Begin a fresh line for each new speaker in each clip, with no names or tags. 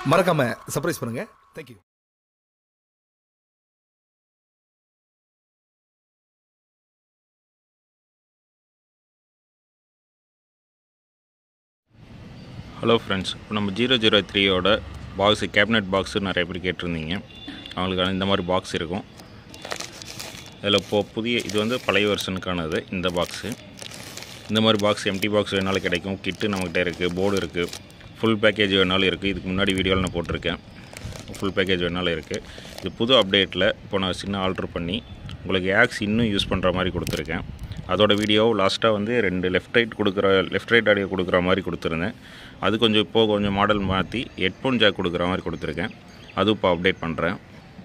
மறக்காம சர்ப்ரைஸ் பண்ணுங்க thank you
hello friends இப்போ நம்ம ஜீரோ ஜீரோ த்ரீயோட பாக்ஸு கேபினட் பாக்ஸு நிறைய பேர் கேட்டிருந்தீங்க அவங்களுக்கான இந்த மாதிரி பாக்ஸ் இருக்கும் இதில் இப்போது புதிய இது வந்து பழைய வெர்ஷனுக்கானது இந்த பாக்ஸு இந்த மாதிரி பாக்ஸ் எம்டி பாக்ஸ் வேணாலும் கிடைக்கும் கிட்டு நம்மக்கிட்ட இருக்குது போர்டு இருக்குது ஃபுல் பேக்கேஜ் வேணாலும் இருக்குது இதுக்கு முன்னாடி வீடியோவில் நான் போட்டிருக்கேன் ஃபுல் பேக்கேஜ் வேணாலும் இருக்குது இது புது அப்டேட்டில் இப்போ நான் சின்ன ஆல்ட்ரு பண்ணி உங்களுக்கு ஆக்ஸ் இன்னும் யூஸ் பண்ணுற மாதிரி கொடுத்துருக்கேன் அதோட வீடியோ லாஸ்ட்டாக வந்து ரெண்டு லெஃப்ட் ரைட் கொடுக்குற லெஃப்ட் ரைட் ஆடியோ கொடுக்குற மாதிரி கொடுத்துருந்தேன் அது கொஞ்சம் இப்போது கொஞ்சம் மாடல் மாற்றி ஹெட்ஃபோன் ஜாக் கொடுக்குற மாதிரி கொடுத்துருக்கேன் அதுவும் இப்போ அப்டேட் பண்ணுறேன்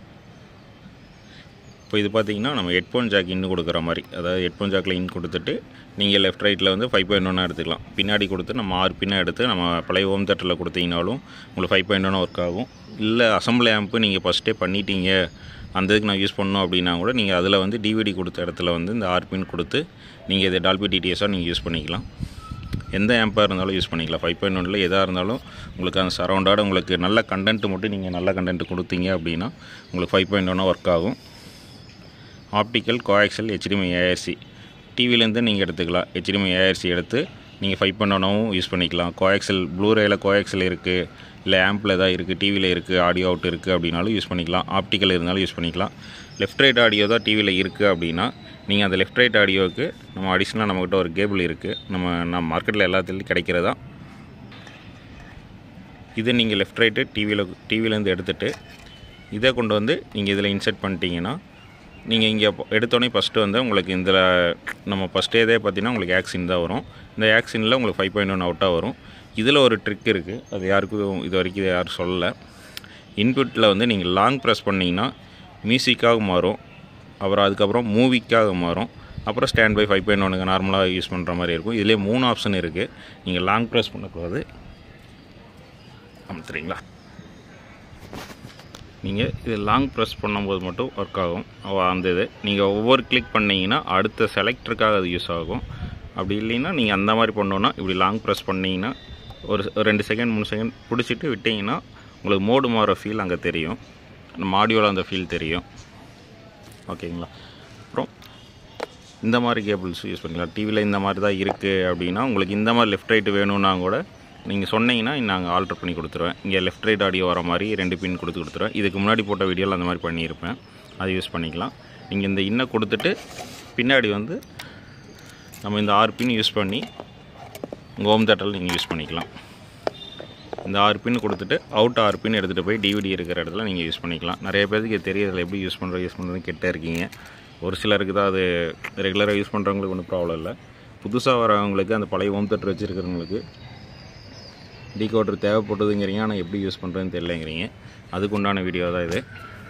இப்போ இது பார்த்தீங்கன்னா நம்ம ஹெட்ஃபோன் ஜாக் இன்னும் கொடுக்குற மாதிரி அதாவது ஹெட்ஃபோன் ஜாக்கில் இன் கொடுத்துட்டு நீங்கள் லெஃப்ட் ரைட்டில் வந்து ஃபைவ் பாயிண்ட் ஒன்னாக எடுத்துக்கலாம் பின்னாடி கொடுத்து நம்ம ஆறு பின்னாக எடுத்து நம்ம பழைய ஹோம் தேட்டரில் கொடுத்தீங்கனாலும் உங்களுக்கு ஃபைவ் பாயிண்ட் ஒன்று ஒர்க் ஆகும் இல்லை அசம்பிளி ஆம்ப்பு நீங்கள் ஃபஸ்ட்டே பண்ணிட்டீங்க அந்த இதுக்கு நான் யூஸ் பண்ணணும் அப்படின்னா கூட நீங்கள் அதில் வந்து டிவிடி கொடுத்த இடத்துல வந்து இந்த ஆறு பின் கொடுத்து நீங்கள் இதை டால்பி டிடிஎஸாக நீங்கள் யூஸ் பண்ணிக்கலாம் எந்த ஆம்பாக இருந்தாலும் யூஸ் பண்ணிக்கலாம் ஃபைவ் பாயிண்ட் ஒனில் எதாக இருந்தாலும் உங்களுக்கு அந்த சரௌண்டாட உங்களுக்கு நல்ல கண்டென்ட் மட்டும் நீங்கள் நல்ல கண்டென்ட் கொடுத்தீங்க அப்படின்னா உங்களுக்கு ஃபைவ் பாயிண்ட் ஒன்னாக ஒர்க் ஆகும் ஆப்டிக்கல் கோஆக்சல் ஹெச்டிஎம்ஐ ஏஆர்சி டிவிலேருந்து நீங்கள் எடுத்துக்கலாம் ஹெச்டிஎம்ஐ ஏஆர்சி எடுத்து நீங்கள் ஃபைவ் பண்ணவும் யூஸ் பண்ணிக்கலாம் கோஆக்சல் ப்ளூரேயில் கோஆக்சல் இருக்குது இல்லை ஆம்பில் எதாவது இருக்குது டிவியில் இருக்குது ஆடியோ அவுட் இருக்குது அப்படின்னாலும் யூஸ் பண்ணிக்கலாம் ஆப்டிக்கல் இருந்தாலும் யூஸ் பண்ணிக்கலாம் லெஃப்ட் ரைட் ஆடியோ தான் டிவியில் இருக்குது அப்படின்னா நீங்கள் அந்த லெஃப்ட் ரைட் ஆடியோவுக்கு நம்ம அடிஷ்னலாக நம்மக்கிட்ட ஒரு கேபிள் இருக்குது நம்ம நம்ம மார்க்கெட்டில் எல்லாத்துலேயும் கிடைக்கிறதா இது நீங்கள் லெஃப்ட் ரைட்டு டிவியில் டிவிலேருந்து எடுத்துகிட்டு இதை கொண்டு வந்து நீங்கள் இதில் இன்செர்ட் பண்ணிட்டீங்கன்னா நீங்கள் இங்கே எடுத்தோடனே ஃபஸ்ட்டு வந்து உங்களுக்கு இதில் நம்ம ஃபஸ்ட்டே இதே பார்த்தீங்கன்னா உங்களுக்கு ஆக்சின் தான் வரும் இந்த ஆக்சினில் உங்களுக்கு ஃபைவ் பாயிண்ட் ஒன் அவுட்டாக வரும் இதில் ஒரு ட்ரிக் இருக்குது அது யாருக்கும் இது வரைக்கும் யாரும் சொல்லலை இன்புட்டில் வந்து நீங்கள் லாங் ப்ரெஸ் பண்ணிங்கன்னா மியூசிக்காக மாறும் அப்புறம் அதுக்கப்புறம் மூவிக்காக மாறும் அப்புறம் ஸ்டாண்ட் பை ஃபைவ் பாயிண்ட் ஒனுக்கு நார்மலாக யூஸ் பண்ணுற மாதிரி இருக்கும் இதிலே மூணு ஆப்ஷன் இருக்குது நீங்கள் லாங் ப்ரெஸ் பண்ணக்கூடாது அமுத்துறீங்களா நீங்கள் இது லாங் ப்ரெஸ் பண்ணும்போது மட்டும் ஒர்க் ஆகும் அவ- அந்த இது நீங்கள் ஒவ்வொரு கிளிக் பண்ணீங்கன்னா அடுத்த செலக்டருக்காக அது யூஸ் ஆகும் அப்படி இல்லைன்னா நீங்கள் அந்த மாதிரி பண்ணோன்னா இப்படி லாங் ப்ரெஸ் பண்ணீங்கன்னா ஒரு ஒரு ரெண்டு செகண்ட் மூணு செகண்ட் பிடிச்சிட்டு விட்டிங்கன்னா உங்களுக்கு மோடு மாற ஃபீல் அங்கே தெரியும் நம்ம ஆடியோவில் அந்த ஃபீல் தெரியும் ஓகேங்களா அப்புறம் இந்த மாதிரி கேபிள்ஸ் யூஸ் பண்ணிக்கலாம் டிவியில் இந்த மாதிரி தான் இருக்குது அப்படின்னா உங்களுக்கு இந்த மாதிரி லெஃப்ட் ரைட்டு வேணும்னா கூட நீங்கள் சொன்னீங்கன்னா நாங்கள் ஆல்டர் பண்ணி கொடுத்துருவேன் இங்கே லெஃப்ட் ரைட் ஆடியோ வர மாதிரி ரெண்டு பின் கொடுத்து கொடுத்துருவேன் இதுக்கு முன்னாடி போட்ட வீடியோவில் அந்த மாதிரி பண்ணியிருப்பேன் அதை யூஸ் பண்ணிக்கலாம் நீங்கள் இந்த இன்னை கொடுத்துட்டு பின்னாடி வந்து நம்ம இந்த ஆறு பின் யூஸ் பண்ணி உங்கள் ஹோம் தேட்டரில் நீங்கள் யூஸ் பண்ணிக்கலாம் இந்த ஆறு பின் கொடுத்துட்டு அவுட் ஆறு பின் எடுத்துகிட்டு போய் டிவிடி இருக்கிற இடத்துல நீங்கள் யூஸ் பண்ணிக்கலாம் நிறைய பேருக்கு இது தெரியறதில்ல எப்படி யூஸ் பண்ணுறது யூஸ் பண்ணுறது கெட்ட இருக்கீங்க ஒரு சிலருக்கு தான் அது ரெகுலராக யூஸ் பண்ணுறவங்களுக்கு ஒன்றும் ப்ராப்ளம் இல்லை புதுசாக வரவங்களுக்கு அந்த பழைய ஹோம் தேட்டர் வச்சுருக்கிறவங்களுக்கு டீகோடர் தேவைப்பட்டதுங்கிறீங்க ஆனால் எப்படி யூஸ் பண்ணுறதுன்னு தெரியலங்கிறீங்க அதுக்கு உண்டான வீடியோ தான் இது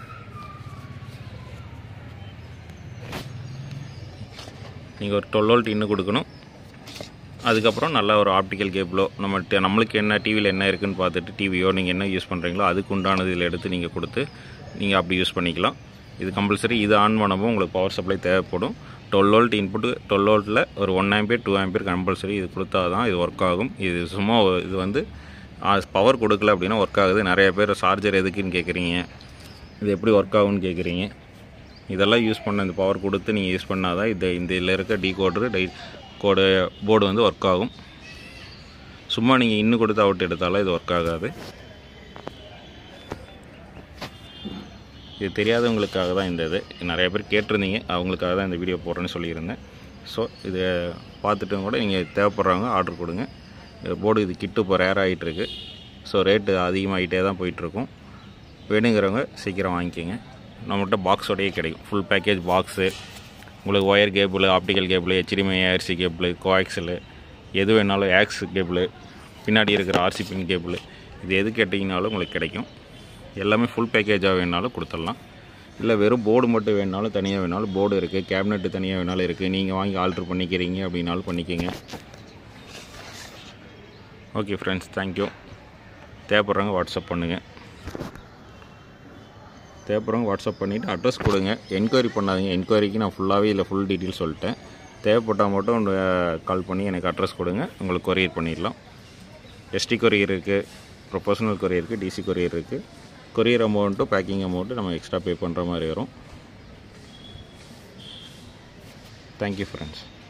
நீங்கள் ஒரு டுவெல் வோல்ட் இன்னும் கொடுக்கணும் அதுக்கப்புறம் நல்ல ஒரு ஆப்டிக்கல் கேபிளோ நம்ம ட- நம்மளுக்கு என்ன டிவியில் என்ன இருக்குன்னு பார்த்துட்டு டிவியோ நீங்கள் என்ன யூஸ் பண்ணுறீங்களோ அதுக்கு உண்டானது இதில் எடுத்து நீங்கள் கொடுத்து நீங்கள் அப்படி யூஸ் பண்ணிக்கலாம் இது கம்பல்சரி இது ஆன் பண்ணவும் உங்களுக்கு பவர் சப்ளை தேவைப்படும் டுவெல் வோல்ட் இன்புட்டு டுவெல் வோல்ட்டில் ஒரு one ampere two ampere compulsory இது கொடுத்தா தான் இது ஒர்க் ஆகும் இது சும்மா ஒரு- இது வந்து பவர் கொடுக்கல அப்படின்னா ஒர்க் ஆகுது நிறைய பேர் சார்ஜர் எதுக்குன்னு கேட்குறீங்க இது எப்படி ஒர்க் ஆகும்னு கேட்குறீங்க இதெல்லாம் யூஸ் பண்ண இந்த பவர் கொடுத்து நீங்கள் யூஸ் பண்ணால் தான் இந்த இந்த இதில் இருக்க டீ கோட்ரு டை கோடு போர்டு வந்து ஒர்க் ஆகும் சும்மா நீங்கள் இன்னும் கொடுத்து அவுட் எடுத்தாலும் இது ஒர்க் ஆகாது இது தெரியாதவங்களுக்காக தான் இந்த இது நிறைய பேர் கேட்டிருந்தீங்க அவங்களுக்காக தான் இந்த வீடியோ போடுறேன்னு சொல்லியிருந்தேன் ஸோ இதை பார்த்துட்டும் கூட நீங்கள் தேவைப்படுறவங்க ஆர்டர் கொடுங்க போர்டு இது கிட்டு இப்போ ரேர் ஆகிட்டுருக்கு ஸோ ரேட்டு அதிகமாகிட்டே தான் போயிட்டுருக்கும் வேணுங்கிறவங்க சீக்கிரம் வாங்கிக்கோங்க நம்மகிட்ட பாக்ஸோடையே கிடைக்கும் ஃபுல் பேக்கேஜ் பாக்ஸு உங்களுக்கு wire cable optical cable HDMI ARC cable coaxial எது வேணாலும் ஆக்ஸ் கேபிள் பின்னாடி இருக்கிற ஆர்சி பின் கேபிள் இது எது கேட்டிங்கனாலும் உங்களுக்கு கிடைக்கும் எல்லாமே ஃபுல் பேக்கேஜாக வேணாலும் கொடுத்துடலாம் இல்லை வெறும் போர்டு மட்டும் வேணாலும் தனியாக வேணாலும் போர்டு இருக்குது கேபினெட்டு தனியாக வேணாலும் இருக்குது நீங்கள் வாங்கி ஆல்ட்ரு பண்ணிக்கிறீங்க அப்படின்னாலும் பண்ணிக்கோங்க ஓகே ஃப்ரெண்ட்ஸ் தேங்க்யூ தேவைப்படுறவங்க வாட்ஸ்அப் பண்ணுங்கள் தேவைப்படுறவங்க வாட்ஸ்அப் பண்ணிவிட்டு அட்ரஸ் கொடுங்க என்கொயரி பண்ணாதீங்க என்கொயரிக்கு நான் ஃபுல்லாகவே இல்லை ஃபுல் டீட்டெயில் சொல்லிட்டேன் தேவைப்பட்டால் மட்டும் கால் பண்ணி எனக்கு அட்ரஸ் கொடுங்க உங்களுக்கு கொரியர் பண்ணிடலாம் எஸ்டி கொரியர் இருக்குது ப்ரொஃபஷனல் கொரியர் இருக்குது டிசி கொரியர் இருக்குது கொரியர் அமௌண்ட்டும் பேக்கிங் அமௌண்ட்டு நம்ம எக்ஸ்ட்ரா பே பண்ணுற மாதிரி வரும் தேங்க்யூ ஃப்ரெண்ட்ஸ்